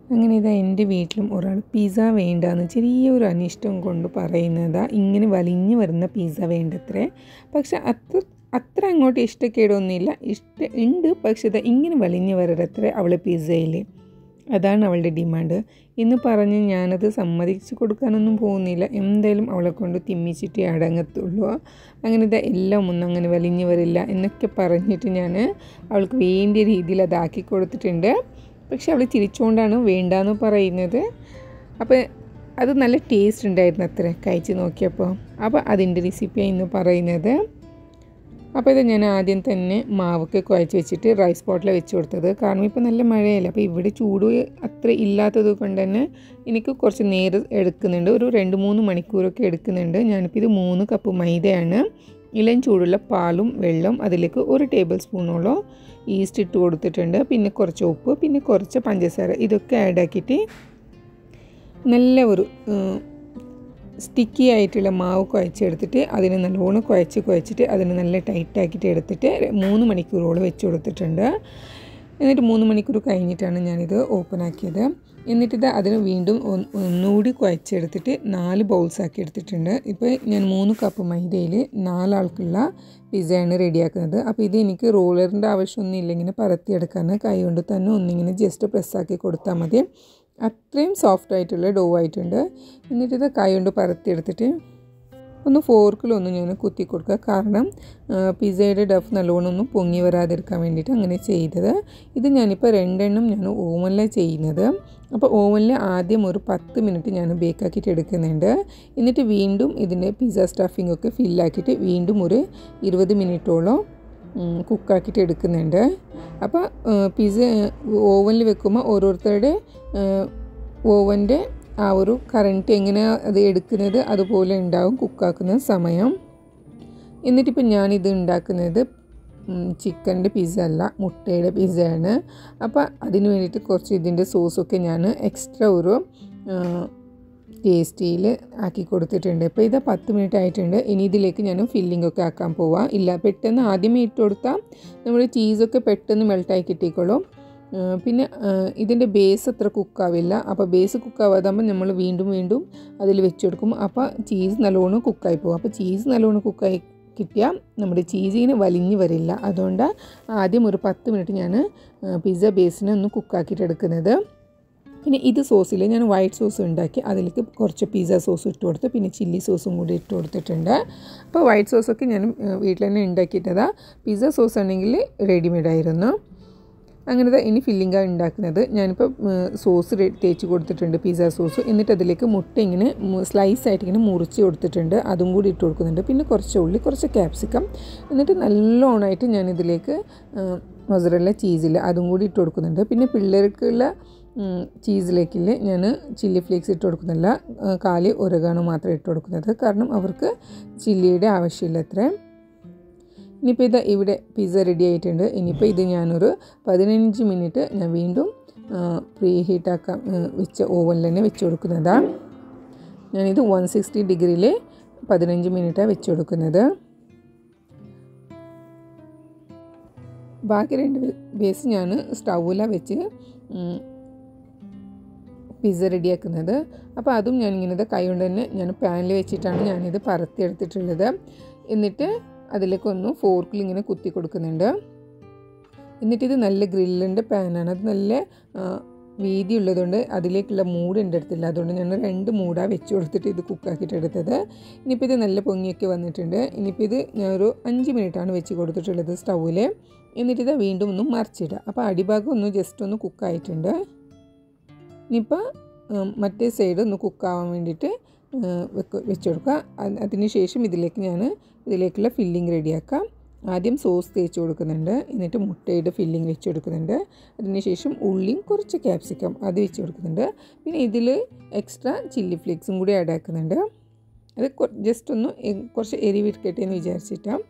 അങ്ങനെ ഇതാ എൻ്റെ വീട്ടിലും ഒരാൾ പിസ്സ വേണ്ടാന്ന് ചെറിയൊരു അനിഷ്ടം കൊണ്ട് പറയുന്നതാ ഇങ്ങനെ വലിഞ്ഞു വരുന്ന പിസ്സ വേണ്ടത്രേ പക്ഷെ അത്ര അത്ര അങ്ങോട്ട് ഇഷ്ടക്കേടൊന്നുമില്ല ഇഷ്ട ഉണ്ട് പക്ഷെ ഇതാ ഇങ്ങനെ വലിഞ്ഞു വരരത്രേ അവൾ പിസ്സയിൽ അതാണ് അവളുടെ ഡിമാൻഡ് എന്ന് പറഞ്ഞ് ഞാനത് സമ്മതിച്ച് കൊടുക്കാനൊന്നും പോകുന്നില്ല എന്തായാലും അവളെ കൊണ്ട് തിമ്മിച്ചിട്ടേ അടങ്ങത്തുള്ളൂ അങ്ങനെ ഇതാ എല്ലാം ഒന്നും അങ്ങനെ വലിഞ്ഞു വരില്ല എന്നൊക്കെ പറഞ്ഞിട്ട് ഞാൻ അവൾക്ക് വേണ്ടിയ രീതിയിൽ അതാക്കി കൊടുത്തിട്ടുണ്ട് പക്ഷെ അവൾ ചിരിച്ചുകൊണ്ടാണ് വേണ്ടാന്ന് പറയുന്നത് അപ്പോൾ അത് നല്ല ടേസ്റ്റ് ഉണ്ടായിരുന്നു അത്ര കഴിച്ച് നോക്കിയപ്പോൾ അപ്പോൾ അതിൻ്റെ റെസിപ്പിയാണ് ഇന്ന് പറയുന്നത് അപ്പോൾ ഇത് ഞാൻ ആദ്യം തന്നെ മാവൊക്കെ കുഴച്ച് വെച്ചിട്ട് റൈസ് പോട്ടിൽ വെച്ച് കൊടുത്തത് കാരണം ഇപ്പോൾ നല്ല മഴയല്ല അപ്പോൾ ഇവിടെ ചൂട് അത്ര ഇല്ലാത്തത് കൊണ്ട് തന്നെ എനിക്ക് കുറച്ച് നേരം എടുക്കുന്നുണ്ട് ഒരു രണ്ട് മൂന്ന് മണിക്കൂറൊക്കെ എടുക്കുന്നുണ്ട് ഞാനിപ്പോൾ ഇത് മൂന്ന് കപ്പ് മൈദയാണ് ഇളം ചൂടുള്ള പാലും വെള്ളം അതിലേക്ക് ഒരു ടേബിൾ സ്പൂണോളം ഈസ്റ്റ് ഇട്ട് കൊടുത്തിട്ടുണ്ട് പിന്നെ കുറച്ച് ഉപ്പ് പിന്നെ കുറച്ച് പഞ്ചസാര ഇതൊക്കെ ആഡ് ആക്കിയിട്ട് നല്ല ഒരു സ്റ്റിക്കി ആയിട്ടുള്ള മാവ് കുഴച്ചെടുത്തിട്ട് അതിന് നല്ലോണം കുഴച്ച് കുഴച്ചിട്ട് അതിന് നല്ല ടൈറ്റാക്കിയിട്ട് എടുത്തിട്ട് മൂന്ന് മണിക്കൂറോളം വെച്ച് കൊടുത്തിട്ടുണ്ട് എന്നിട്ട് മൂന്ന് മണിക്കൂർ കഴിഞ്ഞിട്ടാണ് ഞാനിത് ഓപ്പൺ ആക്കിയത് എന്നിട്ടിത് അതിന് വീണ്ടും ഒന്നുകൂടി കുഴച്ചെടുത്തിട്ട് നാല് ബൗൾസ് ആക്കി എടുത്തിട്ടുണ്ട് ഇപ്പോൾ ഞാൻ മൂന്ന് കപ്പ് മൈദയിൽ നാലാൾക്കുള്ള പിസ്സയാണ് റെഡിയാക്കുന്നത് അപ്പോൾ ഇത് എനിക്ക് റോളറിൻ്റെ ആവശ്യമൊന്നും ഇങ്ങനെ പരത്തിയെടുക്കാൻ കൈ കൊണ്ട് തന്നെ ഒന്നിങ്ങനെ ജസ്റ്റ് പ്രസ്സാക്കി കൊടുത്താൽ മതി അത്രയും സോഫ്റ്റ് ആയിട്ടുള്ള ഡോ ആയിട്ടുണ്ട് എന്നിട്ട് ഇത് കൈ കൊണ്ട് പരത്തിയെടുത്തിട്ട് ഒന്ന് ഫോർക്കിലൊന്ന് ഞാൻ കുത്തി കൊടുക്കുക കാരണം പിസ്സയുടെ ഡഫ് നല്ലോണം ഒന്ന് പൊങ്ങി വരാതിരിക്കാൻ വേണ്ടിയിട്ട് അങ്ങനെ ചെയ്തത് ഇത് ഞാനിപ്പോൾ രണ്ടെണ്ണം ഞാൻ ഓവനിലാണ് ചെയ്യുന്നത് അപ്പോൾ ഓവനിൽ ആദ്യം ഒരു പത്ത് മിനിറ്റ് ഞാൻ ബേക്കാക്കിയിട്ട് എടുക്കുന്നുണ്ട് എന്നിട്ട് വീണ്ടും ഇതിൻ്റെ പിസ്സ സ്റ്റഫിംഗ് ഒക്കെ ഫില്ലാക്കിയിട്ട് വീണ്ടും ഒരു ഇരുപത് മിനിറ്റോളം കുക്കാക്കിയിട്ട് എടുക്കുന്നുണ്ട് അപ്പോൾ പിസ്സ ഓവനിൽ വെക്കുമ്പോൾ ഓരോരുത്തരുടെ ഓവൻ്റെ ആ ഒരു കറണ്ട് എങ്ങനെ അത് എടുക്കുന്നത് അതുപോലെ ഉണ്ടാവും കുക്കാക്കുന്ന സമയം എന്നിട്ടിപ്പോൾ ഞാനിത് ഉണ്ടാക്കുന്നത് ചിക്കൻ്റെ പിസ്സ അല്ല മുട്ടയുടെ പിസ്സയാണ് അപ്പോൾ അതിന് വേണ്ടിയിട്ട് കുറച്ച് ഇതിൻ്റെ സോസൊക്കെ ഞാൻ എക്സ്ട്രാ ഒരു ടേസ്റ്റിയിൽ ആക്കി കൊടുത്തിട്ടുണ്ട് ഇപ്പോൾ ഇത് പത്ത് മിനിറ്റ് ആയിട്ടുണ്ട് ഇനി ഇതിലേക്ക് ഞാൻ ഫില്ലിംഗ് ഒക്കെ ആക്കാൻ പോവാം ഇല്ല പെട്ടെന്ന് ആദ്യമേ ഇട്ട് കൊടുത്താൽ നമ്മുടെ ചീസൊക്കെ പെട്ടെന്ന് മെൽട്ടായി കിട്ടിക്കോളും പിന്നെ ഇതിൻ്റെ ബേസ് അത്ര കുക്കാവില്ല അപ്പോൾ ബേസ് കുക്കാവാതാകുമ്പോൾ നമ്മൾ വീണ്ടും വീണ്ടും അതിൽ വെച്ച് കൊടുക്കും അപ്പോൾ ചീസ് നല്ലോണം കുക്കായി പോകും അപ്പോൾ ചീസ് നല്ലോണം കുക്കായി കിട്ടിയാൽ നമ്മുടെ ചീസിന് വലിഞ്ഞ് വരില്ല അതുകൊണ്ട് ആദ്യം ഒരു പത്ത് മിനിറ്റ് ഞാൻ പിസ്സ ബേസിനെ ഒന്ന് കുക്കാക്കിയിട്ട് എടുക്കുന്നത് പിന്നെ ഇത് സോസിൽ ഞാൻ വൈറ്റ് സോസ് ഉണ്ടാക്കി അതിലേക്ക് കുറച്ച് പിസ്സ സോസ് ഇട്ട് കൊടുത്ത് പിന്നെ ചില്ലി സോസും കൂടി ഇട്ട് കൊടുത്തിട്ടുണ്ട് അപ്പോൾ വൈറ്റ് സോസൊക്കെ ഞാൻ വീട്ടിൽ തന്നെ ഉണ്ടാക്കിയിട്ടതാണ് പിസ്സ സോസ് ആണെങ്കിൽ റെഡിമെയ്ഡ് ആയിരുന്നു അങ്ങനത്തെ ഇനി ഫില്ലിംഗാണ് ഉണ്ടാക്കുന്നത് ഞാനിപ്പോൾ സോസ് തേച്ച് കൊടുത്തിട്ടുണ്ട് പിസ്സ സോസ് എന്നിട്ട് അതിലേക്ക് മുട്ട ഇങ്ങനെ സ്ലൈസ് ആയിട്ട് ഇങ്ങനെ മുറിച്ച് കൊടുത്തിട്ടുണ്ട് അതും കൂടി ഇട്ട് കൊടുക്കുന്നുണ്ട് പിന്നെ കുറച്ച് ഉള്ളി കുറച്ച് ക്യാപ്സിക്കം എന്നിട്ട് നല്ലോണമായിട്ട് ഞാനിതിലേക്ക് മൊസറല്ല ചീസിൽ അതും കൂടി ഇട്ട് കൊടുക്കുന്നുണ്ട് പിന്നെ പിള്ളേർക്കുള്ള ചീസിലേക്കിൽ ഞാൻ ചില്ലി ഫ്ലേക്സ് ഇട്ട് കൊടുക്കുന്നില്ല കാലി ഒരകാണ് മാത്രം ഇട്ട് കൊടുക്കുന്നത് കാരണം അവർക്ക് ചില്ലിയുടെ ആവശ്യമില്ല അത്രയും ഇനിയിപ്പോൾ ഇത് ഇവിടെ പിസ്സ റെഡി ആയിട്ടുണ്ട് ഇനിയിപ്പോൾ ഇത് ഞാനൊരു പതിനഞ്ച് മിനിറ്റ് ഞാൻ വീണ്ടും പ്രീ ഹീറ്റാക്കാൻ വെച്ച ഓവനിൽ തന്നെ വെച്ച് കൊടുക്കുന്നതാണ് ഞാനിത് വൺ സിക്സ്റ്റി ഡിഗ്രിയിൽ പതിനഞ്ച് മിനിറ്റാണ് വെച്ച് കൊടുക്കുന്നത് ബാക്കി രണ്ട് ബേസ് ഞാൻ സ്റ്റൗവിലാണ് വെച്ച് പിസ്സ റെഡിയാക്കുന്നത് അപ്പോൾ അതും ഞാനിങ്ങനെ കൈ കൊണ്ട് തന്നെ ഞാൻ പാനിൽ വെച്ചിട്ടാണ് ഞാനിത് പരത്തിയെടുത്തിട്ടുള്ളത് എന്നിട്ട് അതിലേക്കൊന്ന് ഫോർക്കിൽ ഇങ്ങനെ കുത്തി കൊടുക്കുന്നുണ്ട് എന്നിട്ടിത് നല്ല ഗ്രില്ലിൻ്റെ പാനാണ് അത് നല്ല വീതി ഉള്ളതുകൊണ്ട് അതിലേക്കുള്ള മൂട് എൻ്റെ അടുത്തില്ല അതുകൊണ്ട് ഞാൻ രണ്ട് മൂടാണ് വെച്ച് കൊടുത്തിട്ട് ഇത് കുക്കാക്കിയിട്ട് എടുത്തത് ഇനിയിപ്പോൾ ഇത് നല്ല പൊങ്ങിയൊക്കെ വന്നിട്ടുണ്ട് ഇനിയിപ്പോൾ ഇത് ഞാൻ ഒരു അഞ്ച് മിനിറ്റാണ് വെച്ച് കൊടുത്തിട്ടുള്ളത് സ്റ്റൗവിൽ എന്നിട്ടിത് വീണ്ടും ഒന്ന് മറിച്ചിടുക അപ്പോൾ അടിഭാഗം ഒന്ന് ജസ്റ്റ് ഒന്ന് കുക്കായിട്ടുണ്ട് ഇനിയിപ്പോൾ മറ്റേ സൈഡ് ഒന്ന് കുക്കാവാൻ വേണ്ടിയിട്ട് വെക്ക് വെച്ച് കൊടുക്കുക അതിന് ശേഷം ഇതിലേക്ക് ഞാൻ ഇതിലേക്കുള്ള ഫില്ലിങ് റെഡിയാക്കാം ആദ്യം സോസ് തേച്ച് കൊടുക്കുന്നുണ്ട് എന്നിട്ട് മുട്ടയുടെ ഫില്ലിങ് വെച്ച് കൊടുക്കുന്നുണ്ട് അതിനുശേഷം ഉള്ളിയും കുറച്ച് ക്യാപ്സിക്കം അത് വെച്ച് കൊടുക്കുന്നുണ്ട് പിന്നെ ഇതിൽ എക്സ്ട്രാ ചില്ലി ഫ്ലേക്സും കൂടി ആഡ് ആക്കുന്നുണ്ട് അത് ജസ്റ്റ് ഒന്ന് കുറച്ച് എരിവിരിക്കട്ടെ എന്ന് വിചാരിച്ചിട്ടാണ്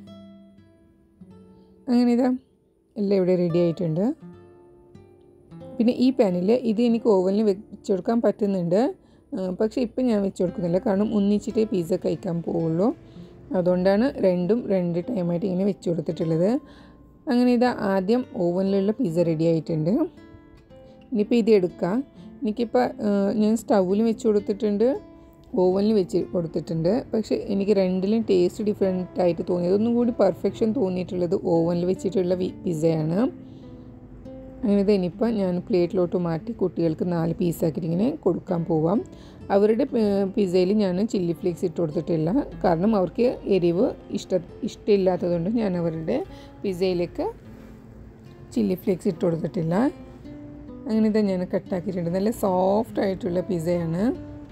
അങ്ങനെ ഇതാ എല്ലാം ഇവിടെ റെഡി ആയിട്ടുണ്ട് പിന്നെ ഈ പാനിൽ ഇത് എനിക്ക് ഓവനിൽ വെച്ച് കൊടുക്കാൻ പറ്റുന്നുണ്ട് പക്ഷേ ഇപ്പം ഞാൻ വെച്ച് കൊടുക്കുന്നില്ല കാരണം ഒന്നിച്ചിട്ടേ പിസ്സ കഴിക്കാൻ പോവുള്ളൂ അതുകൊണ്ടാണ് രണ്ടും രണ്ട് ടൈമായിട്ട് ഇങ്ങനെ വെച്ച് കൊടുത്തിട്ടുള്ളത് അങ്ങനെ ഇത് ആദ്യം ഓവനിലുള്ള പിസ്സ റെഡി ആയിട്ടുണ്ട് ഇനിയിപ്പോൾ ഇത് എടുക്കാം എനിക്കിപ്പോൾ ഞാൻ സ്റ്റൗവിലും വെച്ച് കൊടുത്തിട്ടുണ്ട് ഓവനിൽ വെച്ച് കൊടുത്തിട്ടുണ്ട് പക്ഷേ എനിക്ക് രണ്ടിലും ടേസ്റ്റ് ഡിഫറെൻ്റ് ആയിട്ട് തോന്നി അതൊന്നും കൂടി പെർഫെക്ഷൻ തോന്നിയിട്ടുള്ളത് ഓവനിൽ വെച്ചിട്ടുള്ള പിസ്സയാണ് അങ്ങനെ ഇത് ഇനിയിപ്പോൾ ഞാൻ പ്ലേറ്റിലോട്ട് മാറ്റി കുട്ടികൾക്ക് നാല് പീസാക്കിയിട്ട് ഇങ്ങനെ കൊടുക്കാൻ പോവാം അവരുടെ പിസ്സയിൽ ഞാൻ ചില്ലി ഫ്ലേക്സ് ഇട്ട് കൊടുത്തിട്ടില്ല കാരണം അവർക്ക് എരിവ് ഇഷ്ട ഇഷ്ടമില്ലാത്തതുകൊണ്ട് ഞാൻ അവരുടെ പിസ്സയിലേക്ക് ചില്ലി ഫ്ലേക്സ് ഇട്ട് കൊടുത്തിട്ടില്ല അങ്ങനെ ഇത് ഞാൻ കട്ടാക്കിയിട്ടുണ്ട് നല്ല സോഫ്റ്റ് ആയിട്ടുള്ള പിസ്സയാണ്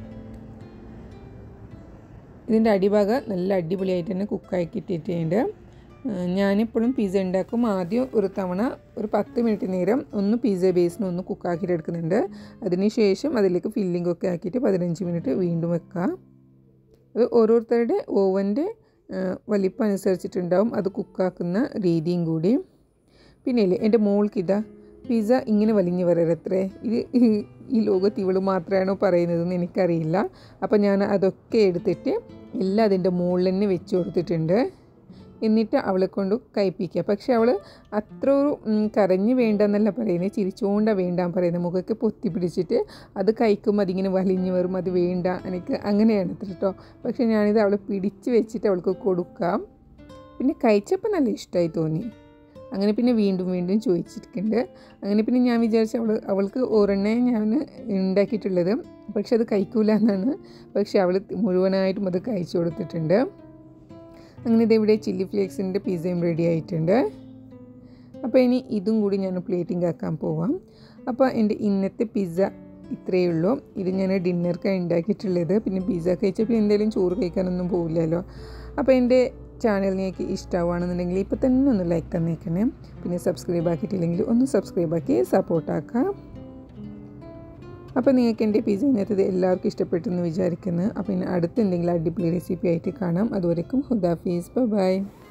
ഇതിൻ്റെ അടിഭാഗം നല്ല അടിപൊളിയായിട്ട് തന്നെ കുക്കാക്കി ഇട്ടിട്ടുണ്ട് ഞാനെപ്പോഴും പിസ്സ ഉണ്ടാക്കും ആദ്യം ഒരു തവണ ഒരു പത്ത് മിനിറ്റ് നേരം ഒന്ന് പിസ്സ ബേസിന് ഒന്ന് കുക്കാക്കിയിട്ട് എടുക്കുന്നുണ്ട് അതിന് ശേഷം അതിലേക്ക് ഫില്ലിംഗ് ഒക്കെ ആക്കിയിട്ട് പതിനഞ്ച് മിനിറ്റ് വീണ്ടും വെക്കാം അത് ഓരോരുത്തരുടെ ഓവൻ്റെ വലിപ്പം അനുസരിച്ചിട്ടുണ്ടാവും അത് കുക്കാക്കുന്ന രീതിയും കൂടി പിന്നെ ഇല്ലേ എൻ്റെ മോൾക്ക് ഇതാ പിസ്സ ഇങ്ങനെ വലിഞ്ഞു വരരത്രേ ഇത് ഈ ലോകത്ത് ഇവൾ മാത്രമാണോ പറയുന്നതെന്ന് എനിക്കറിയില്ല അപ്പോൾ ഞാൻ അതൊക്കെ എടുത്തിട്ട് എല്ലാം അതിൻ്റെ മുകളിൽ തന്നെ വെച്ച് കൊടുത്തിട്ടുണ്ട് എന്നിട്ട് അവളെ കൊണ്ട് കഴിപ്പിക്കുക പക്ഷെ അവൾ അത്ര ഒരു കരഞ്ഞ് വേണ്ടെന്നല്ല പറയുന്നത് ചിരിച്ചുകൊണ്ടാണ് വേണ്ടാൻ പറയുന്നത് മുഖമൊക്കെ പൊത്തി പിടിച്ചിട്ട് അത് കഴിക്കുമ്പോൾ അതിങ്ങനെ വലിഞ്ഞു വരും അത് വേണ്ട എനിക്ക് അങ്ങനെയാണ് കേട്ടോ പക്ഷെ ഞാനിത് അവളെ പിടിച്ച് വെച്ചിട്ട് അവൾക്ക് കൊടുക്കാം പിന്നെ കഴിച്ചപ്പോൾ നല്ല ഇഷ്ടമായി തോന്നി അങ്ങനെ പിന്നെ വീണ്ടും വീണ്ടും ചോദിച്ചിട്ടുണ്ട് അങ്ങനെ പിന്നെ ഞാൻ വിചാരിച്ചു അവൾ അവൾക്ക് ഒരെണ്ണേ ഞാൻ ഉണ്ടാക്കിയിട്ടുള്ളത് പക്ഷെ അത് കഴിക്കൂല എന്നാണ് പക്ഷെ അവൾ മുഴുവനായിട്ടും അത് കഴിച്ചു കൊടുത്തിട്ടുണ്ട് അങ്ങനെ ഇതെവിടെ ചില്ലി ഫ്ലേക്സിൻ്റെ പിസ്സയും റെഡി ആയിട്ടുണ്ട് അപ്പോൾ ഇനി ഇതും കൂടി ഞാൻ പ്ലേറ്റിംഗ് ആക്കാൻ പോവാം അപ്പോൾ എൻ്റെ ഇന്നത്തെ പിസ്സ ഇത്രയേ ഉള്ളൂ ഇത് ഞാൻ ഡിന്നർക്കാണ് ഉണ്ടാക്കിയിട്ടുള്ളത് പിന്നെ പിസ്സ കഴിച്ചപ്പോൾ എന്തെങ്കിലും ചോറ് കഴിക്കാനൊന്നും പോവില്ലല്ലോ അപ്പോൾ എൻ്റെ ചാനൽ നിങ്ങൾക്ക് ഇഷ്ടമാവുകയാണെന്നുണ്ടെങ്കിൽ ഇപ്പോൾ തന്നെ ഒന്ന് ലൈക്ക് തന്നേക്കണേ പിന്നെ സബ്സ്ക്രൈബ് ആക്കിയിട്ടില്ലെങ്കിൽ ഒന്ന് സബ്സ്ക്രൈബ് ആക്കി സപ്പോർട്ടാക്കാം അപ്പോൾ നിങ്ങൾക്ക് എൻ്റെ പിസ്സ ഇന്നത്തെ എല്ലാവർക്കും ഇഷ്ടപ്പെട്ടെന്ന് വിചാരിക്കുന്നു അപ്പോൾ ഇനി അടുത്ത് എന്തെങ്കിലും അടിപൊളി റെസിപ്പി ആയിട്ട് കാണാം അതുവരേക്കും ഹുദാഫീസ് ബൈ